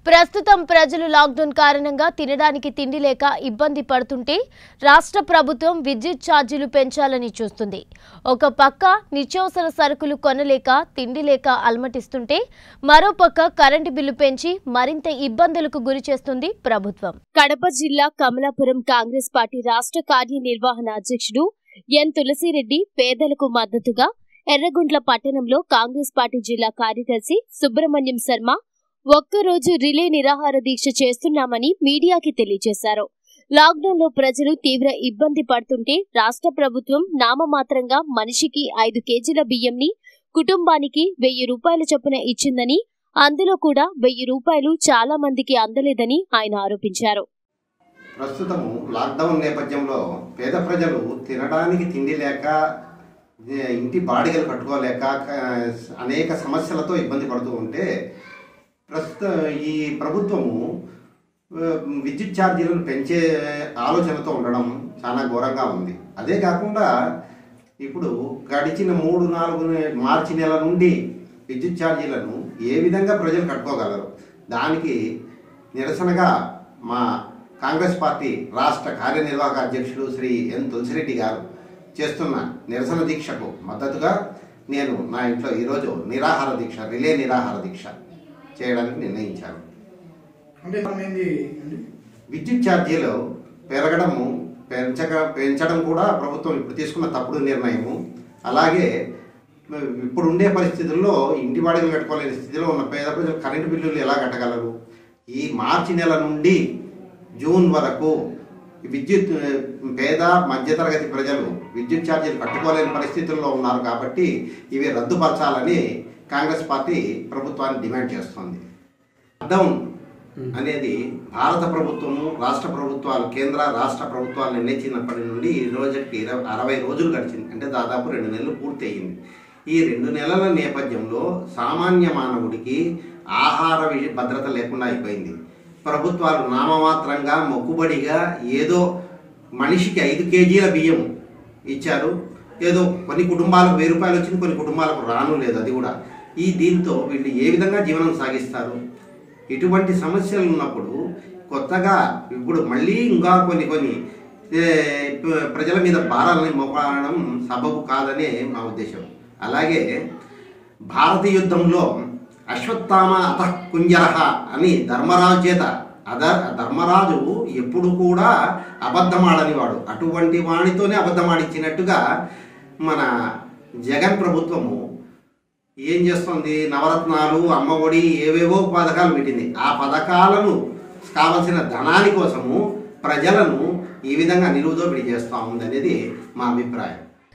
ప్రస్తుతం ప్రజలు లాక్డౌన్ కారణంగా తినడానికి తిండి లేక ఇబ్బంది పడుతుంటే రాష్ట్ర ప్రభుత్వం విద్యుత్ ఛార్జీలు పెంచాలని చూస్తుంది ఒక పక్క నిత్యావసర సరుకులు కొనలేక తిండి లేక అలమటిస్తుంటే మరోపక్క కరెంటు బిల్లు పెంచి మరింత ఇబ్బందులకు గురి చేస్తుంది ప్రభుత్వం కడప జిల్లా కమలాపురం కాంగ్రెస్ పార్టీ రాష్ట్ర కార్యనిర్వహణ అధ్యక్షుడు ఎన్ తులసిరెడ్డి పేదలకు మద్దతుగా ఎర్రగుంట్ల పట్టణంలో కాంగ్రెస్ పార్టీ జిల్లా కార్యదర్శి సుబ్రహ్మణ్యం శర్మ ఒక్కరోజు రిలే నిరాహార దీక్ష చేస్తున్నామని మీడియాకి తెలియజేశారు లాక్డౌన్ లో ప్రజలు తీవ్ర ఇబ్బంది పడుతుంటే రాష్ట్ర ప్రభుత్వం నామమాత్రంగా మనిషికి ఐదు కేజీల బియ్యంని కుటుంబానికి వెయ్యి రూపాయల చొప్పున ఇచ్చిందని అందులో కూడా వెయ్యి రూపాయలు చాలా మందికి అందలేదని ఆయన ఆరోపించారు ప్రస్తుతము లాక్డౌన్ నేపథ్యంలో పేద ప్రజలు తినడానికి తిండి లేక ఏ, ఇంటి బాడిగలు కట్టుకోలేక క- అనేక సమస్యలతో ఇబ్బంది పడుతూ ఉంటే ప్రస్తుత ఈ ప్రభుత్వము ఆ, విద్యుత్ ఛార్జీలను పెంచే ఆలోచనతో ఉండడం చాలా ఘోరంగా ఉంది అదే కాకుండా ఇప్పుడు గడిచిన మూడు నాలుగు నె- మార్చి నెల నుండి విద్యుత్ ఛార్జీలను ఏ విధంగా ప్రజలు కట్టుకోగలరు దానికి నిరసనగా మా కాంగ్రెస్ పార్టీ రాష్ట్ర కార్యనిర్వాహక అధ్యక్షుడు శ్రీ ఎన్ తులసిరెడ్డి గారు చేస్తున్న నిరసన దీక్షకు మద్దతుగా నేను నా ఇంట్లో ఈరోజు నిరాహార దీక్ష రిలే నిరాహార దీక్ష చేయడానికి నిర్ణయించాను అంటే మనం ఏంది అండి విద్యుత్ ఛార్జీలు పెరగడము పెంచక పెంచడం కూడా ప్రభుత్వం ఇప్పుడు తీసుకున్న తప్పుడు నిర్ణయము అలాగే ఇప్పుడు ఉండే పరిస్థితుల్లో ఇంటి వాడిని కట్టుకోలేని స్థితిలో ఉన్న పేద ప్రజలు కరెంటు బిల్లులు ఎలా కట్టగలరు ఈ మార్చి నెల నుండి జూన్ వరకు విద్యుత్ ఆ, పేద మధ్యతరగతి ప్రజలు విద్యుత్ ఛార్జీలు కట్టుకోలేని పరిస్థితుల్లో ఉన్నారు కాబట్టి ఇవి రద్దుపరచాలని కాంగ్రెస్ పార్టీ ప్రభుత్వాన్ని డిమాండ్ చేస్తోంది లాక్డౌన్ అనేది భారత ప్రభుత్వము రాష్ట్ర ప్రభుత్వాలు కేంద్ర రాష్ట్ర ప్రభుత్వాలు నిర్ణయించినప్పటి నుండి ఈ రోజుకి ఇరవై అరవై రోజులు గడిచింది అంటే దాదాపు రెండు నెలలు పూర్తి అయ్యింది ఈ రెండు నెలల నేపథ్యంలో సామాన్య మానవుడికి ఆహార విష- భద్రత లేకుండా అయిపోయింది ప్రభుత్వాలు నామమాత్రంగా మొక్కుబడిగా ఏదో మనిషికి ఐదు కేజీల బియ్యం ఇచ్చారు ఏదో కొన్ని కుటుంబాలకు వెయ్యి రూపాయలు వచ్చింది కొన్ని కుటుంబాలకు రాను లేదు అది కూడా ఈ దీంతో వీళ్ళు ఏ విధంగా జీవనం సాగిస్తారు ఇటువంటి సమస్యలు ఉన్నప్పుడు కొత్తగా ఇప్పుడు మళ్ళీ ఇంకా కొన్ని కొన్ని ఏ, ప- ప్రజల మీద భారాలని మోపడం సబబు కాదనే మా ఉద్దేశం అలాగే భారత యుద్ధంలో అశ్వత్థామ అత కుంజరహ అని ధర్మరాజు చేత అద ధర్మరాజు ఎప్పుడు కూడా అబద్ధమాడని వాడు అటువంటి వాడితోనే అబద్ధమాడిచ్చినట్టుగా మన జగన్ ప్రభుత్వము ఏం చేస్తుంది నవరత్నాలు అమ్మఒడి ఏవేవో పథకాలు పెట్టింది ఆ పథకాలను కావలసిన ధనాని కోసము ప్రజలను ఈ విధంగా నిలువుదోపిడి చేస్తూ ఉంది అనేది మా అభిప్రాయం